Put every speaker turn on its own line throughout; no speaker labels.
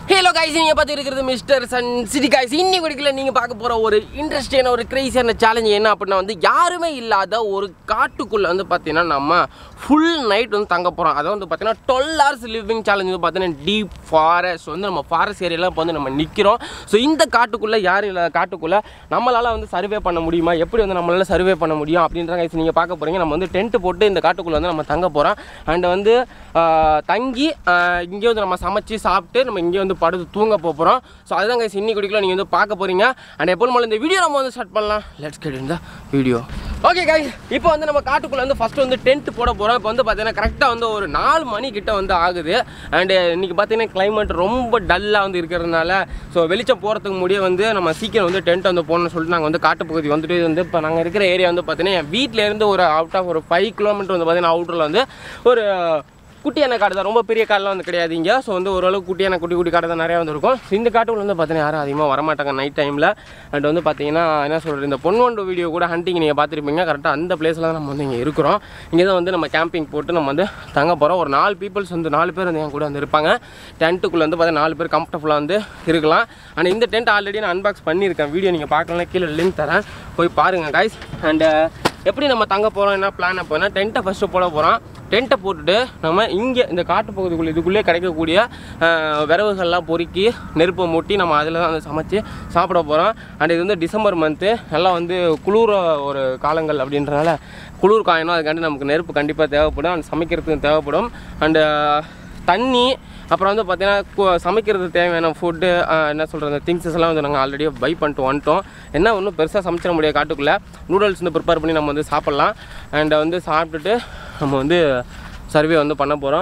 Hello guys நீங்கள் பார்த்து இருக்கிறது மிஸ்டர் சன் சிட்டி கைஸ் இன்னி குடிக்கல நீங்கள் பார்க்க போகிற ஒரு இன்ட்ரெஸ்டிங்கான ஒரு கிரேசியான சேலஞ்ச் என்ன அப்படின்னா வந்து யாருமே இல்லாத ஒரு காட்டுக்குள்ளே வந்து பார்த்தீங்கன்னா நம்ம ஃபுல் நைட் வந்து தங்க போகிறோம் அதை வந்து பார்த்தீங்கன்னா டுவெல் ஹவர்ஸ் லிவிங் சேலஞ்ச் வந்து பார்த்தீங்கன்னா டீப் ஃபாரஸ்ட் வந்து நம்ம ஃபாரஸ்ட் ஏரியாலாம் இப்போ வந்து நம்ம நிற்கிறோம் ஸோ இந்த காட்டுக்குள்ளே யாரும் இல்லாத காட்டுக்குள்ளே நம்மளால் வந்து சர்வே பண்ண முடியுமா எப்படி வந்து நம்மளால் சர்வே பண்ண முடியும் அப்படின்ற கைஸ் நீங்கள் பார்க்க போகிறீங்க நம்ம வந்து டென்ட் போட்டு இந்த காட்டுக்குள்ளே வந்து நம்ம தங்க போகிறோம் அண்ட் வந்து ஆஹ், தங்கி ஆஹ், இங்கே வந்து நம்ம சமைச்சு சாப்பிட்டு நம்ம இங்கே வந்து படுத்து தூங்க போகிறோம் ஸோ அதுதான் கைஸ் இன்னி குடிக்கல நீங்கள் வந்து பார்க்க போகிறீங்க அண்ட் எப்போ போல இந்த வீடியோ நம்ம வந்து ஸ்டார்ட் பண்ணலாம் லெட்ஸ் கெட் இந்த வீடியோ ஓகே கைஸ் இப்போ வந்து நம்ம காட்டுக்குள்ளே வந்து ஃபஸ்ட்டு வந்து டென்ட் போட போகிறோம் இப்போ வந்து பார்த்தீங்கன்னா கரெக்டாக வந்து ஒரு நாலு மணி கிட்ட வந்து ஆகுது அண்டு இன்னைக்கு பார்த்தீங்கன்னா climate ரொம்ப டல்லாக வந்து இருக்கிறதுனால ஸோ வெளிச்சம் போகிறதுக்கு முடிய வந்து நம்ம சீக்கிரம் வந்து டென்ட் வந்து போகணும்னு சொல்லிட்டு நாங்கள் வந்து காட்டுப்பகுதி வந்துட்டு வந்து இப்போ நாங்கள் இருக்கிற ஏரியா வந்து பார்த்தீங்கன்னா என் வீட்டிலேருந்து ஒரு அவுட் ஆஃப் ஒரு ஃபைவ் கிலோமீட்டர் வந்து பார்த்தீங்கன்னா அவுட்டரில் வந்து ஒரு குட்டியான காடு தான் ரொம்ப பெரிய காடுலாம் வந்து கிடையாது இங்கே ஸோ வந்து ஓரளவுக்கு குட்டியான குட்டி குட்டி காடு தான் நிறையா வந்து இருக்கும் ஸோ இந்த காட்டுக்குள்ள வந்து பார்த்தீங்கன்னா யாரும் அதிகமாக வரமாட்டாங்க நைட் டைமில் அண்ட் வந்து பார்த்தீங்கன்னா என்ன சொல்கிறது இந்த பொன்வண்டு வீடியோ கூட ஹண்டிங் நீங்கள் பார்த்துருப்பீங்க கரெக்டாக அந்த பிளேஸில் தான் நம்ம வந்து இங்கே இருக்கிறோம் இங்கே தான் வந்து நம்ம கேம்பிங் போட்டு நம்ம வந்து தங்க போகிறோம் ஒரு நாலு பீப்புள்ஸ் வந்து நாலு பேர் வந்து என் கூட வந்து இருப்பாங்க டென்ட்டுக்குள்ளே வந்து பார்த்தீங்கன்னா நாலு பேர் கம்ஃபர்டபுளாக வந்து இருக்கலாம் அண்ட் இந்த டென்ட் ஆல்ரெடி நான் அன்பாக்ஸ் பண்ணியிருக்கேன் வீடியோ நீங்கள் பார்க்கலாம் கீழே லிங்க் தரேன் போய் பாருங்கள் கைஸ் அண்டு எப்படி நம்ம தங்க போகிறோம் என்ன பிளான் அப்போனா டென்ட்டை ஃபஸ்ட்டு போட போகிறோம் டென்ட்டை போட்டுட்டு நம்ம இங்கே இந்த காட்டு பகுதிக்குள்ளே இதுக்குள்ளே கிடைக்கக்கூடிய ஆஹ், விறகுகள்லாம் பொறுக்கி நெருப்பை மூட்டி நம்ம அதில் தான் வந்து சமைச்சு சாப்பிட போகிறோம் அண்ட் இது வந்து டிசம்பர் மந்த்து நல்லா வந்து குளிர ஒரு காலங்கள் அப்படின்றனால குளிர் காயணும் அதுக்காண்டி நமக்கு நெருப்பு கண்டிப்பாக தேவைப்படும் அண்ட் சமைக்கிறதுக்கு தேவைப்படும் அண்டு தண்ணி அப்புறம் வந்து பார்த்தீங்கன்னா கு- சமைக்கிறதுக்கு தேவையான ஃபுட்டு என்ன சொல்கிறது திங்ஸஸ் எல்லாம் வந்து நாங்கள் ஆல்ரெடி பை பண்ணிட்டு வந்துட்டோம் என்ன ஒன்றும் பெருசாக சமைச்சிட முடியாது காட்டுக்குள்ளே நூடுல்ஸ் வந்து ப்ரிப்பேர் பண்ணி நம்ம வந்து சாப்பிட்லாம் அண்ட் வந்து சாப்பிட்டுட்டு நம்ம வந்து சர்வே வந்து பண்ண போகிறோம்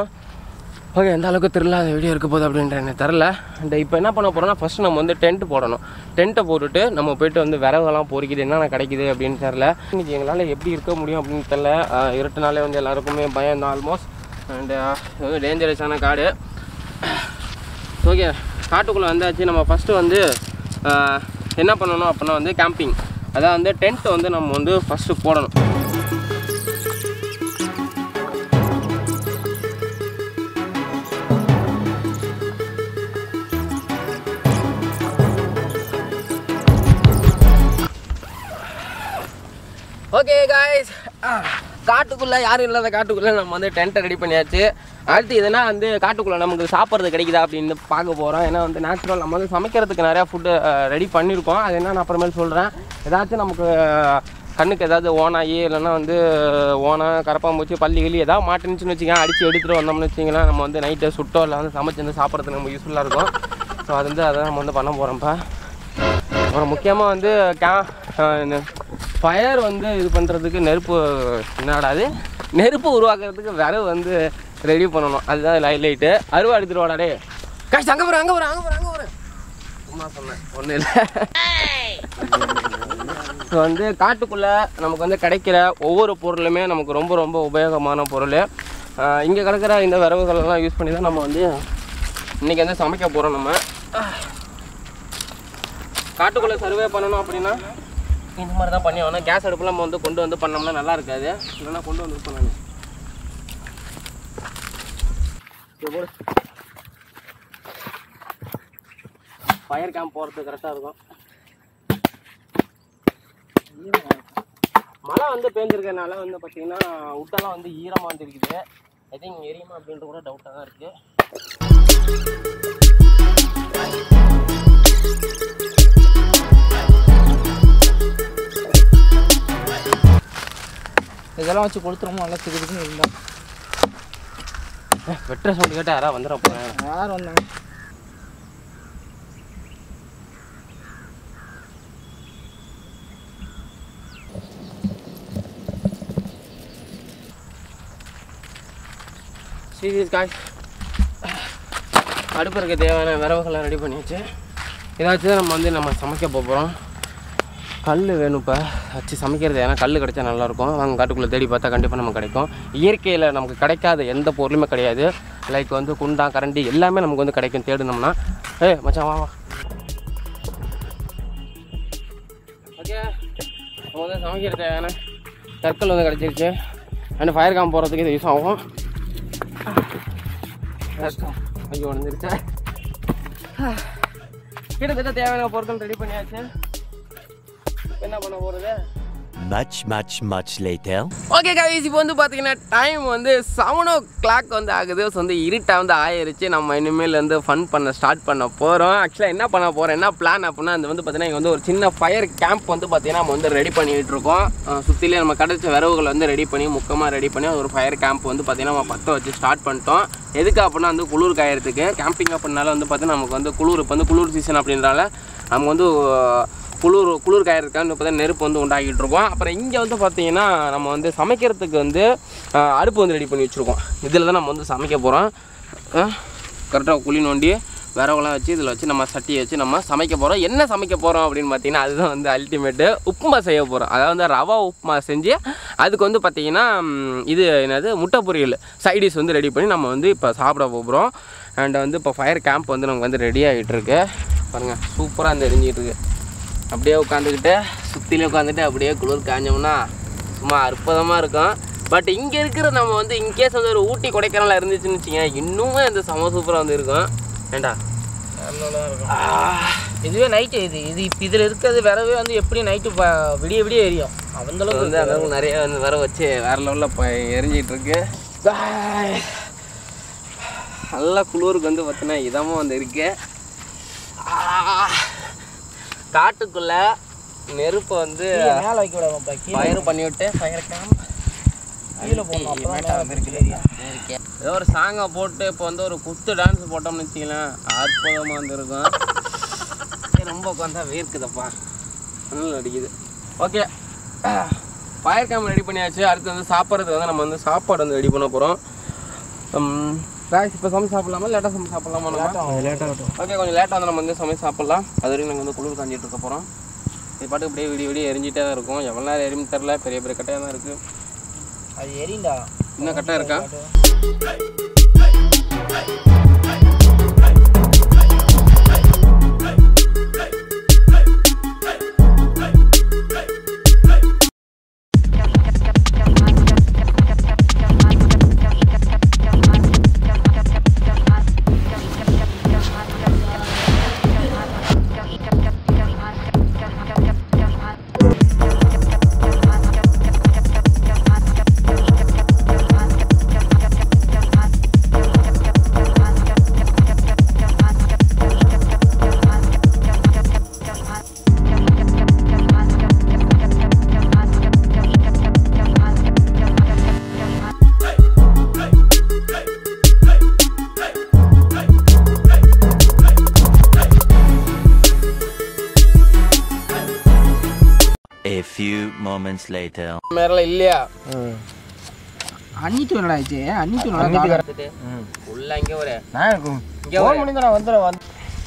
ஓகே எந்த அளவுக்கு திருவிழா அந்த வீடியோ இருக்க போகுது அப்படின்ற எனக்கு தெரில அண்ட் இப்போ என்ன பண்ண போகிறோம்னா ஃபஸ்ட்டு நம்ம வந்து டென்ட் போடணும் டென்ட்டை போட்டுட்டு நம்ம போயிட்டு வந்து விறகுலாம் பொறிக்குது என்னென்ன கிடைக்குது அப்படின்னு தெரில இன்னைக்கு எங்களால் எப்படி இருக்க முடியும் அப்படின்னு தெரில ஆஹ் இருட்டுனாலே வந்து எல்லாருக்குமே பயம் தான் ஆல்மோஸ்ட் அண்டு இது வந்து டேஞ்சரஸான காடு ஓகே காட்டுக்குள்ளே வந்தாச்சு நம்ம ஃபஸ்ட்டு வந்து ஆஹ், என்ன பண்ணணும் அப்படின்னா வந்து கேம்பிங் அதான் வந்து டென்ட் வந்து நம்ம வந்து ஃபஸ்ட்டு போடணும் ஓகே காய்ஸ் காட்டுக்குள்ளே யாரும் இல்லாத காட்டுக்குள்ளே நம்ம வந்து டென்ட்டை ரெடி பண்ணியாச்சு அடுத்து எதுனா வந்து காட்டுக்குள்ளே நமக்கு சாப்பிட்றது கிடைக்குதா அப்படின்னு பார்க்க போகிறோம் ஏன்னா வந்து நேச்சுரல் நம்ம வந்து சமைக்கிறதுக்கு நிறையா ஃபுட்டு ரெடி பண்ணியிருக்கோம் அது என்ன நான் அப்புறமேல் சொல்கிறேன் ஏதாச்சும் நமக்கு கண்ணுக்கு ஏதாவது ஓனாயி இல்லைன்னா வந்து ஓனா கரப்பாம்பூச்சி பள்ளி கிளி ஏதாவது மாட்டுனுச்சுன்னு வச்சுக்கோங்க அடித்து எடுத்துகிட்டு வந்தோம்னு வச்சிங்களேன் நம்ம வந்து நைட்டை சுட்டோ இல்லை வந்து சமைச்சு வந்து சாப்பிட்றதுக்கு நம்ம யூஸ்ஃபுல்லாக இருக்கும் ஸோ அது வந்து அதை நம்ம வந்து பண்ண போகிறோம்ப்பா அப்புறம் முக்கியமாக வந்து கே ஃபயர் வந்து இது பண்ணுறதுக்கு நெருப்பு என்னடா அது நெருப்பு உருவாக்குறதுக்கு விறகு வந்து ரெடி பண்ணணும் அதுதான் லைட்டு அருவா எடுத்துட்டு வாடா டே காசு அங்கே போகிறேன் அங்கே போகிறேன் அங்கே போகிறேன் அங்கே போகிறேன் சும்மா சொன்னேன் ஒன்றும் இல்லை ஸோ வந்து காட்டுக்குள்ளே நமக்கு வந்து கிடைக்கிற ஒவ்வொரு பொருளுமே நமக்கு ரொம்ப ரொம்ப உபயோகமான பொருள் இங்கே கிடக்கிற இந்த விறகுகளெல்லாம் யூஸ் பண்ணி தான் நம்ம வந்து இன்றைக்கி வந்து சமைக்க போகிறோம் நம்ம காட்டுக்குள்ளே சர்வே பண்ணணும் அப்படின்னா இந்த மாதிரி தான் பண்ணி ஆகணும் கேஸ் அடுப்புலாம் நம்ம வந்து கொண்டு வந்து பண்ணோம்னா நல்லா இருக்காது இல்லைன்னா கொண்டு வந்து பண்ணணும் ஃபயர் கேம்ப் போகிறது கரெக்டாக இருக்கும் மழை வந்து பேஞ்சிருக்கனால வந்து பார்த்தீங்கன்னா உட்டெல்லாம் வந்து ஈரமாக வந்து இருக்குது ஐ திங்க் எரியுமா அப்படின்ற கூட டவுட்டாக தான் இருக்குது
இதெல்லாம் வச்சு கொளுத்துறோமோ நல்லா திக்குதுன்னு இருந்தா
வெட்டுற சவுண்டு கேட்டால் யாராவது வந்துட போகிறேன்
யார் வந்தாங்க
சீரியஸ் காய் அடுப்பு இருக்க தேவையான விறகுகளை ரெடி பண்ணியாச்சு ஏதாச்சும் தான் நம்ம வந்து நம்ம சமைக்க போகிறோம் கல் வேணும் இப்போ வச்சு சமைக்கிறது ஏன்னா கல் கிடைச்சா நல்லாயிருக்கும் வாங்க காட்டுக்குள்ளே தேடி பார்த்தா கண்டிப்பாக நமக்கு கிடைக்கும் இயற்கையில் நமக்கு கிடைக்காத எந்த பொருளுமே கிடையாது லைக் வந்து குண்டா கரண்டி எல்லாமே நமக்கு வந்து கிடைக்கும் தேடினோம்னா ஏய் மச்சான் வா வா ஓகே நம்ம வந்து சமைக்கிற தேவையான கற்கள் வந்து கிடச்சிருச்சு அண்ட் ஃபயர் காம் போகிறதுக்கு இது யூஸ் ஆகும் ஐயோ வந்துருச்சா கிட்டத்தட்ட தேவையான பொருட்கள் ரெடி பண்ணியாச்சு இப்ப என்ன பண்ண போறது
Much, much, much later.
Okay guys இப்போ வந்து பார்த்தீங்கன்னா டைம் வந்து செவன் ஓ கிளாக் வந்து ஆகுது ஸோ வந்து இருட்டாக வந்து ஆயிருச்சு நம்ம இனிமேல் வந்து ஃபன் பண்ண ஸ்டார்ட் பண்ண போகிறோம் ஆக்சுவலாக என்ன பண்ண போகிறோம் என்ன பிளான் அப்படின்னா அது வந்து பார்த்தீங்கன்னா இங்கே வந்து ஒரு சின்ன ஃபயர் கேம்ப் வந்து பார்த்தீங்கன்னா நம்ம வந்து ரெடி பண்ணிட்டு இருக்கோம் சுற்றிலே நம்ம கிடைச்ச விறகுகளை வந்து ரெடி பண்ணி முக்கமாக ரெடி பண்ணி ஒரு ஃபயர் கேம்ப் வந்து பார்த்தீங்கன்னா நம்ம பற்ற வச்சு ஸ்டார்ட் பண்ணிட்டோம் எதுக்கு அப்படின்னா வந்து குளிர் காயறதுக்கு கேம்பிங் அப்படின்னால வந்து பார்த்தீங்கன்னா நமக்கு வந்து குளிர் இப்போ வந்து குளிர் சீசன் அப்படின்றனால நம்ம வந்து குளிர் குளிர் காயறதுக்காக இப்போ தான் நெருப்பு வந்து உண்டாக்கிட்டு இருக்கோம் அப்புறம் இங்கே வந்து பார்த்தீங்கன்னா நம்ம வந்து சமைக்கிறதுக்கு வந்து ஆஹ், அடுப்பு வந்து ரெடி பண்ணி வச்சுருக்கோம் இதில் தான் நம்ம வந்து சமைக்க போகிறோம் கரெக்டாக குழி நோண்டி விறகுலாம் வச்சு இதில் வச்சு நம்ம சட்டியை வச்சு நம்ம சமைக்க போகிறோம் என்ன சமைக்க போகிறோம் அப்படின்னு பார்த்தீங்கன்னா அதுதான் வந்து அல்டிமேட்டு உப்புமா செய்ய போகிறோம் அதாவது வந்து ரவா உப்புமா செஞ்சு அதுக்கு வந்து பார்த்தீங்கன்னா ம், இது என்னது முட்டை பொரியல் சைடிஷ் வந்து ரெடி பண்ணி நம்ம வந்து இப்போ சாப்பிட போகிறோம் அண்ட் வந்து இப்போ ஃபயர் கேம்ப் வந்து நமக்கு வந்து ரெடி ஆகிட்டு இருக்கு பாருங்கள் சூப்பராக வந்து எரிஞ்சிட்டு இருக்கு அப்படியே உட்காந்துக்கிட்டு சுற்றில உட்காந்துட்டு அப்படியே குளிர் காஞ்சோம்னா சும்மா அற்புதமாக இருக்கும் பட் இங்கே இருக்கிற நம்ம வந்து இன்கேஸ் வந்து ஒரு ஊட்டி கொடைக்கானல இருந்துச்சுன்னு வச்சுங்க இன்னுமே அந்த செம சூப்பராக வந்து இருக்கும் ஏண்டா
இதுவே நைட்டு இது இது இப்போ இதில் இருக்கிறது விறவே வந்து எப்படி நைட்டு விடிய விடிய எரியும் அந்த
இது
அளவுக்கு
வந்து அந்த அளவுக்கு நிறைய வந்து வர வச்சு வேற லெவலில் இப்போ எரிஞ்சிட்டு இருக்கு நல்லா குளிருக்கு வந்து பார்த்தீங்கன்னா இதமாக வந்து இருக்கு ஆ, காட்டுக்குள்ள நெருப்பை வந்து
மேலே வைக்க விடாமப்பா கீழே
ஃபயர் பண்ணி விட்டு ஃபயர் கேம்ப்
கீழே போடணும் அப்போ தான் வந்து
ஏதோ ஒரு சாங்கை போட்டு இப்போ வந்து ஒரு குத்து டான்ஸ் போட்டோம்னு வச்சுக்கலாம் அற்புதமாக வந்துருக்கும் ரொம்ப உட்காந்தா வேர்க்குதப்பா நல்லா அடிக்குது ஓகே ஃபயர் கேம் ரெடி பண்ணியாச்சு அடுத்து வந்து சாப்பிட்றதுக்கு வந்து நம்ம வந்து சாப்பாடு வந்து ரெடி பண்ண போகிறோம் ராய்ஸ் இப்போ சமைச்சு சாப்பிட்லாமா லேட்டாக சமைச்சு சாப்பிட்லாமா நம்ம
லேட்டாகட்டும்
ஓகே கொஞ்சம் லேட்டாக வந்து நம்ம வந்து சமைச்சு சாப்பிட்லாம் அது வரைக்கும் நாங்கள் வந்து குளிர் காஞ்சிட்டு இருக்க போகிறோம் இது பாட்டுக்கு இப்படியே விடிய விடிய எரிஞ்சிட்டே தான் இருக்கும் எவ்வளோ நேரம் எரியும் தெரில பெரிய பெரிய கட்டையாக தான் இருக்குது
அது எரிண்டா
இன்னும் கட்டாக இருக்கா
A few moments later.
மேரெல்லாம் இல்லையா
அன்னிட்டு என்னடா ஆச்சு அன்னிட்டு நல்லா
பார்த்துட்டு உள்ள இங்கே ஒரு
நான்
இங்கே ஒரு
நான் வந்துடுறேன் வந்து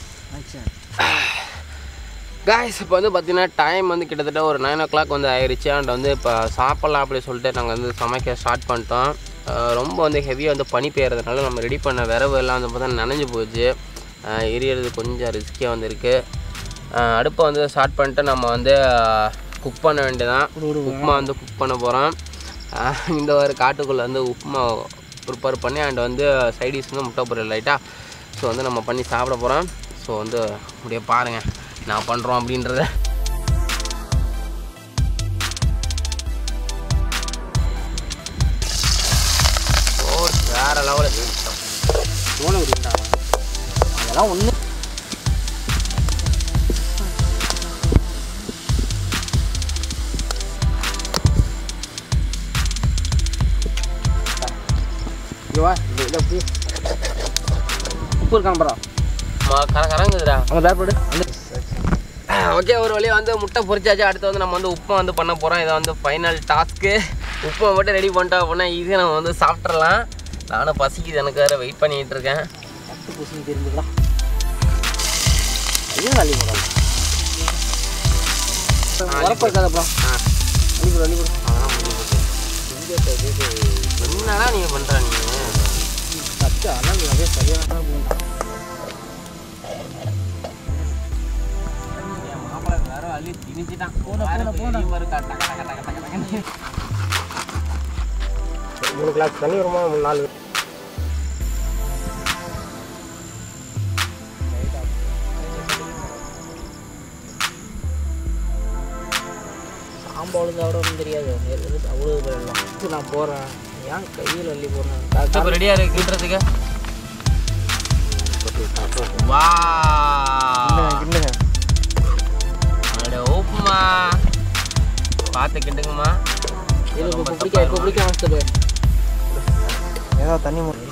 காய்ஸ் இப்போ வந்து பார்த்தீங்கன்னா டைம் வந்து கிட்டத்தட்ட ஒரு நைன் ஓ கிளாக் வந்து ஆயிடுச்சு அண்ட் வந்து இப்போ சாப்பிட்லாம் அப்படி சொல்லிட்டு நாங்கள் வந்து சமைக்க ஸ்டார்ட் பண்ணிட்டோம் அஹ் ரொம்ப வந்து ஹெவியாக வந்து பனி பெய்யறதுனால நம்ம ரெடி பண்ண விரவு எல்லாம் வந்து பார்த்தா நனைஞ்சு போச்சு அஹ் எரியறது கொஞ்சம் ரிஸ்கியாக வந்துருக்கு அடுப்பை வந்து ஸ்டார்ட் பண்ணிட்டு நம்ம வந்து குக் பண்ண வேண்டியதான் உப்புமா வந்து குக் பண்ண போகிறோம் இந்த ஒரு காட்டுக்குள்ளே வந்து உப்புமா ப்ரிப்பேர் பண்ணி அண்ட் வந்து சைடிஸ் வந்து முட்டை பொரியல் லைட்டாக ஸோ வந்து நம்ம பண்ணி சாப்பிட போகிறோம் ஸோ வந்து அப்படியே பாருங்கள் நான் பண்ணுறோம் அப்படின்றத ஓ வேற லெவலில்
சோளை விடுங்கடா அதெல்லாம் ஒன்று இங்கே வா இந்த இதை அப்படி உப்பு இருக்கான் பரா
கர கரங்குதுடா
அங்கே பேர் போடு அந்த
ஓகே ஒரு வழியாக வந்து முட்டை பொரிச்சாச்சு அடுத்து வந்து நம்ம வந்து உப்புமா வந்து பண்ண போகிறோம் இதை வந்து ஃபைனல் டாஸ்க்கு உப்புமா மட்டும் ரெடி பண்ணிட்டோம் அப்படின்னா ஈஸியாக நம்ம வந்து சாப்பிட்றலாம் நானும் பசிக்குது எனக்கு வேறு வெயிட் பண்ணிகிட்டு இருக்கேன்
பத்து பூசணி தெரிஞ்சுக்கடா ஐயோ அள்ளி போடாது உரப்பு இருக்காது அப்புறம்
ஆ
அள்ளி போடு அள்ளி போடு
அதெல்லாம் முடிஞ்சு போச்சு என்னடா நீங்கள் பண்ணுற நீங்கள்
சத்து அளவு அப்படியே சரியான போகும்
மாப்பிள்ளை வேற அள்ளி திணிச்சிட்டான்
போடா, போடா, போடா.
மூணு கிளாஸ் தண்ணி வருமா மூணு நாலு
பாம்பு அவ்வளோ விட ஒன்றும் தெரியாது எதுக்கு அவ்வளோ போயிடலாம் நான் போகிறேன் ஏன் கையில் அள்ளி போடுறேன்
இப்போ ரெடியாக இருக்கு கிண்டுறதுக்கு வா அட உப்புமா பார்த்து கிண்டுங்கம்மா
இப்போ பிடிக்க இப்போ பிடிக்க ஆரம்பிச்சது
ஏதோ தண்ணி மூணு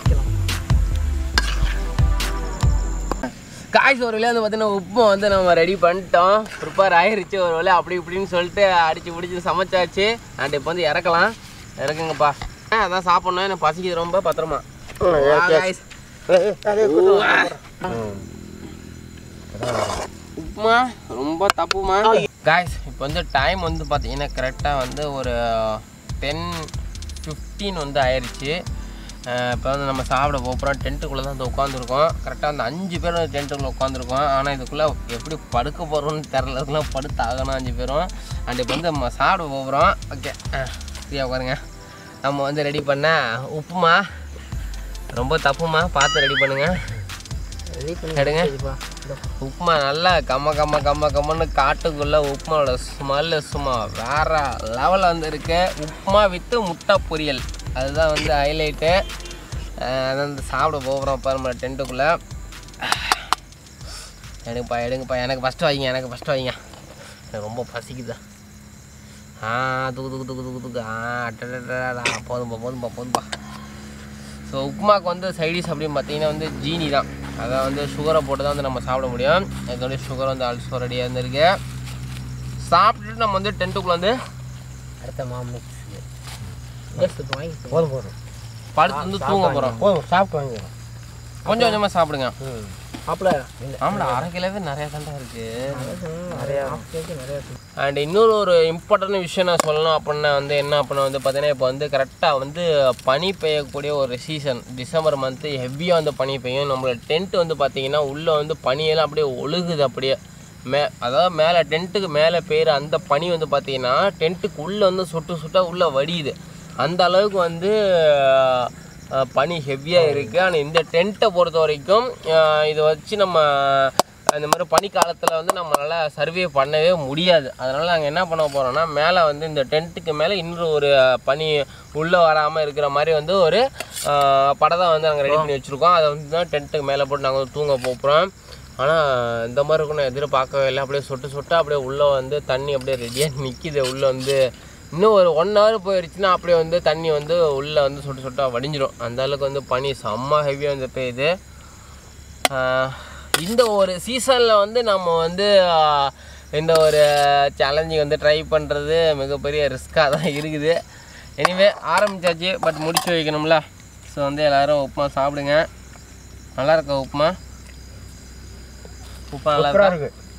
காய்ஸ் ஒரு வேலையை வந்து பார்த்தீங்கன்னா உப்பு வந்து நம்ம ரெடி பண்ணிட்டோம் ப்ரிப்பேர் ஆயிருச்சு ஒரு வேலை அப்படி இப்படின்னு சொல்லிட்டு அடிச்சு பிடிச்சி சமைச்சாச்சு அண்ட் இப்போ வந்து இறக்கலாம் இறக்குங்கப்பா ஆ, அதான் சாப்பிட்ணும் எனக்கு பசிக்குது ரொம்ப பத்திரமா வா, guys. உப்புமா ரொம்ப தப்புமா காய்ஸ் இப்போ வந்து டைம் வந்து பார்த்தீங்கன்னா கரெக்டாக வந்து ஒரு டென் ஃபிஃப்டீன் வந்து ஆயிடுச்சு இப்போ வந்து நம்ம சாப்பிட போகிறோம் டென்ட்டுக்குள்ளே தான் வந்து உட்காந்துருக்கோம் கரெக்டாக அந்த அஞ்சு பேர் வந்து டென்ட்டுக்குள்ளே உட்காந்துருக்கோம் ஆனால் இதுக்குள்ளே எப்படி படுக்க போகிறோம்னு தெரில இதுக்குள்ளே படுத்து ஆகணும் அஞ்சு பேரும் அண்ட் இப்போ வந்து நம்ம சாப்பிட போகிறோம் ஓகே ஃப்ரீயாக உட்காருங்க நம்ம வந்து ரெடி பண்ண உப்புமா ரொம்ப தப்புமா பார்த்து ரெடி பண்ணுங்கள்
ரெடி பண்ணி
எடுங்க.
சரிப்பா
உப்புமா நல்லா கம்ம கம்ம கம்ம கம்மன்னு காட்டுக்குள்ள உப்புமாவோட ஸ்மெல்லு சும்மா வேற லெவலில் வந்து இருக்கு உப்புமா வித்து முட்டை பொரியல் அதுதான் வந்து ஹைலைட்டு அதை வந்து சாப்பிட போகிறோம் பாருங்க டென்ட்டுக்குள்ளே எடுங்கப்பா எடுங்கப்பா எனக்கு ஃபஸ்ட்டு வைங்க எனக்கு ஃபஸ்ட்டு வைங்க எனக்கு ரொம்ப பசிக்குதா ஆ துக்கு துக்கு துக்கு துக்கு துக்கு ஆ அட்டடா போதும்பா போதும்பா போதும்பா ஸோ உப்புமாக்கு வந்து சைடிஷ் அப்படின்னு பார்த்தீங்கன்னா வந்து ஜீனி தான் அதான் வந்து சுகரை போட்டு தான் வந்து நம்ம சாப்பிட முடியும் இதோட சுகர் வந்து ஆல்சோ ரெடியாக இருந்திருக்கு சாப்பிட்டுட்டு நம்ம வந்து டென்ட்டுக்குள்ளே வந்து
அடுத்த மாமிக்ஸ் எஸ் வாங்கி
போதும் போதும்
படுத்து வந்து தூங்க போகிறோம்
போதும் சாப்பிட்டு வாங்கிக்கலாம்
கொஞ்சம் கொஞ்சமாக சாப்பிடுங்க
மாப்பிள்ள
ஆமாடா அரை கிலோவே நிறைய தாண்டா இருக்குது
நிறையா கேக்கு நிறையா இருக்கு.
அண்ட் இன்னொரு ஒரு இம்பார்ட்டன்ட் விஷயம் நான் சொல்லணும் அப்படின்னா வந்து என்ன அப்படின்னா வந்து பார்த்தீங்கன்னா இப்போ வந்து கரெக்டாக வந்து பனி பெய்யக்கூடிய ஒரு சீசன் டிசம்பர் மந்த்து ஹெவியாக வந்து பனி பெய்யும் நம்மளோட டென்ட் வந்து பார்த்தீங்கன்னா உள்ளே வந்து பனியெல்லாம் அப்படியே ஒழுகுது அப்படியே மே அதாவது மேலே டென்ட்டுக்கு மேலே பெய்கிற அந்த பனி வந்து பார்த்தீங்கன்னா டென்ட்டுக்கு உள்ளே வந்து சுட்டு சுட்டா உள்ளே வடியுது அந்த அளவுக்கு வந்து அஹ், பனி ஹெவியாக இருக்குது ஆனால் இந்த டென்ட்டை பொறுத்த வரைக்கும் அஹ், இதை வச்சு நம்ம இந்த மாதிரி பனிக்காலத்தில் வந்து நம்மளால் சர்வே பண்ணவே முடியாது அதனால் நாங்கள் என்ன பண்ண போகிறோம்னா மேலே வந்து இந்த டென்ட்டுக்கு மேலே இன்னொரு ஒரு பனி உள்ளே வராமல் இருக்கிற மாதிரி வந்து ஒரு அஹ், படத்தை வந்து நாங்கள் ரெடி பண்ணி வச்சுருக்கோம் அதை வந்து தான் டென்ட்டுக்கு மேலே போட்டு நாங்கள் வந்து தூங்க போகிறோம் ஆனால் இந்த மாதிரி இருக்கும் நான் எதிர்பார்க்கவே இல்லை அப்படியே சொட்டு சொட்டு அப்படியே உள்ளே வந்து தண்ணி அப்படியே ரெடியாக நிற்கிது உள்ளே வந்து இன்னும் ஒரு ஒன் ஹவர் போயிடுச்சுன்னா அப்படியே வந்து தண்ணி வந்து உள்ளே வந்து சொட்டு சொட்டாக வடிஞ்சிடும் அந்த அளவுக்கு வந்து பனி செம்ம ஹெவியாக வந்து பெய்யுது ஆஹ் இந்த ஒரு சீசனில் வந்து நம்ம வந்து ஆஹ் இந்த ஒரு சேலஞ்சிங் வந்து ட்ரை பண்ணுறது மிகப்பெரிய ரிஸ்க்காக தான் இருக்குது எனிவே ஆரம்பிச்சாச்சு பட் முடிச்சு வைக்கணும்ல ஸோ வந்து எல்லோரும் உப்புமா சாப்பிடுங்க நல்லா இருக்கா உப்புமா உப்புமா நல்லா
சூப்பராக
இருக்கா
இருக்கு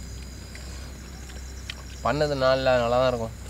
பண்ணது நாளில் நல்லா தான் இருக்கும்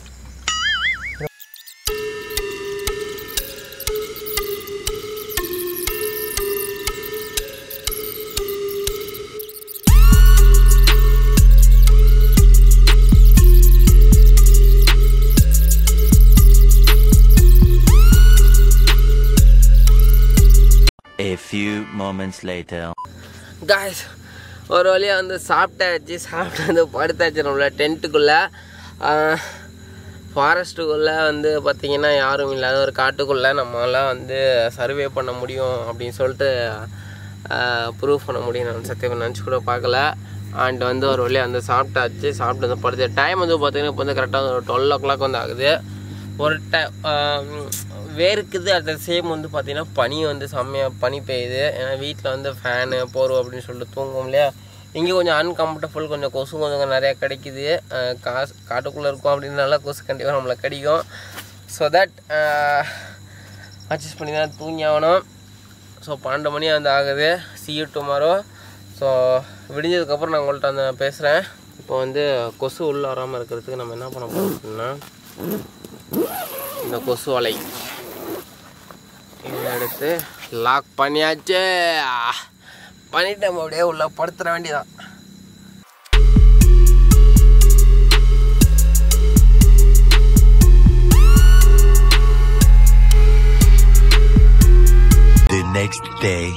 A few moments later.
Guys ஒரு வழியாக வந்து சாப்பிட்டாச்சு சாப்பிட்டு வந்து படுத்தாச்சு நம்மள டென்ட்டுக்குள்ளே ஃபாரஸ்ட்டுக்குள்ளே வந்து பார்த்திங்கன்னா யாரும் இல்லாத ஒரு காட்டுக்குள்ளே நம்மளாம் வந்து சர்வே பண்ண முடியும் அப்படின்னு சொல்லிட்டு ப்ரூவ் பண்ண முடியும் நான் சத்தியம் நினச்சி கூட பார்க்கல அண்ட் வந்து ஒரு வழியாக வந்து சாப்பிட்டாச்சு சாப்பிட்டு வந்து படுத்து டைம் வந்து பார்த்திங்கன்னா இப்போ வந்து கரெக்டாக ஒரு டுவெல் ஓ கிளாக் வந்து ஆகுது ஒரு டைம் வேர்க்குது அட் த சேம் வந்து பார்த்தீங்கன்னா பனி வந்து செம்மையாக பனி பெய்யுது ஏன்னா வீட்டில் வந்து ஃபேனு போர்வை அப்படின்னு சொல்லிட்டு தூங்கும் இல்லையா இங்கே கொஞ்சம் அன்கம்ஃபர்டபுள் கொஞ்சம் கொசு கொஞ்சம் நிறையா கிடைக்குது அஹ் காசு காட்டுக்குள்ளே இருக்கும் அப்படின்னு நல்லா கொசு கண்டிப்பாக நம்மளை கிடைக்கும் ஸோ தட் அட்ஜஸ்ட் பண்ணி தான் தூங்கி ஆகணும் ஸோ பன்னெண்டு மணி வந்து ஆகுது see you tomorrow ஸோ விடிஞ்சதுக்கப்புறம் நான் உங்கள்கிட்ட அந்த பேசுகிறேன் இப்போ வந்து கொசு உள்ளே வராமல் இருக்கிறதுக்கு நம்ம என்ன பண்ண போகிறோம் அப்படின்னா இந்த கொசு வலை இதை எடுத்து லாக் பண்ணியாச்சு பண்ணிட்டு நம்ம அப்படியே உள்ள படுத்துற வேண்டியதான்
The next day.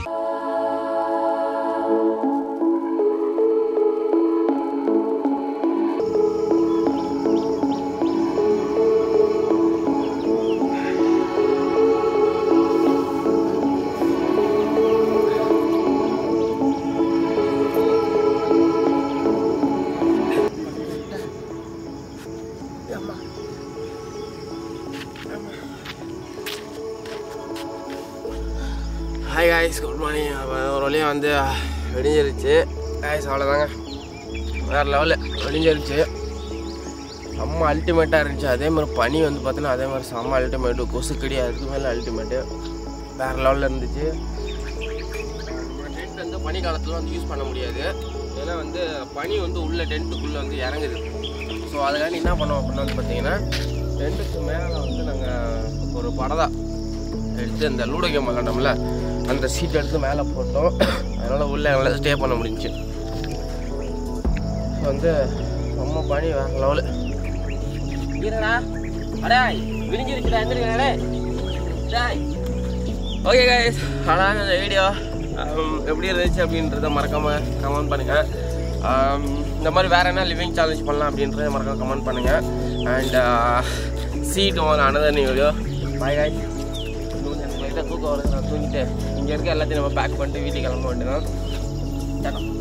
Hi guys good morning ஒரு வழியாக வந்து வெடிஞ்சிருச்சு காய்ஸ் அவ்வளோதாங்க வேறு லெவலில் வெடிஞ்சிருச்சு செம்ம அல்டிமேட்டாக இருந்துச்சு அதே மாதிரி பனி வந்து பார்த்தீங்கன்னா அதே மாதிரி செம்ம அல்டிமேட்டு கொசுக்கடி அதுக்கு மேலே அல்டிமேட்டு வேறு லெவலில் இருந்துச்சு டென்ட் வந்து பனி காலத்தில் வந்து யூஸ் பண்ண முடியாது ஏன்னா வந்து பனி வந்து உள்ள டென்ட்டுக்குள்ளே வந்து இறங்குது ஸோ அதுக்காண்டி என்ன பண்ணோம் அப்படின்னு வந்து பார்த்தீங்கன்னா டென்ட்டுக்கு மேலே வந்து நாங்கள் ஒரு படதா எடுத்து அந்த லூடோ கேம் விளாண்டோம்ல அந்த சீட் எடுத்து மேலே போட்டோம் அதனால் உள்ளே எங்களால் ஸ்டே பண்ண முடிஞ்சுச்சு ஸோ வந்து ரொம்ப பனி வேறு லெவலு இருடா அடே விரிஞ்சிருச்சுடா எந்திரிக்கடே டாய் ஓகே கைஸ் அதான் இந்த வீடியோ எப்படி இருந்துச்சு அப்படின்றத மறக்காமல் கமெண்ட் பண்ணுங்கள் இந்த மாதிரி வேறு என்ன லிவிங் சேலஞ்ச் பண்ணலாம் அப்படின்றத மறக்காம கமெண்ட் பண்ணுங்கள் and see on another video bye guys எனக்கு லைட்டாக தூக்கம் வருது நான் தூங்கிட்டு இங்கே இருக்க எல்லாத்தையும் நம்ம பேக் பண்ணிட்டு வீட்டுக்கு கிளம்ப வேண்டியதான்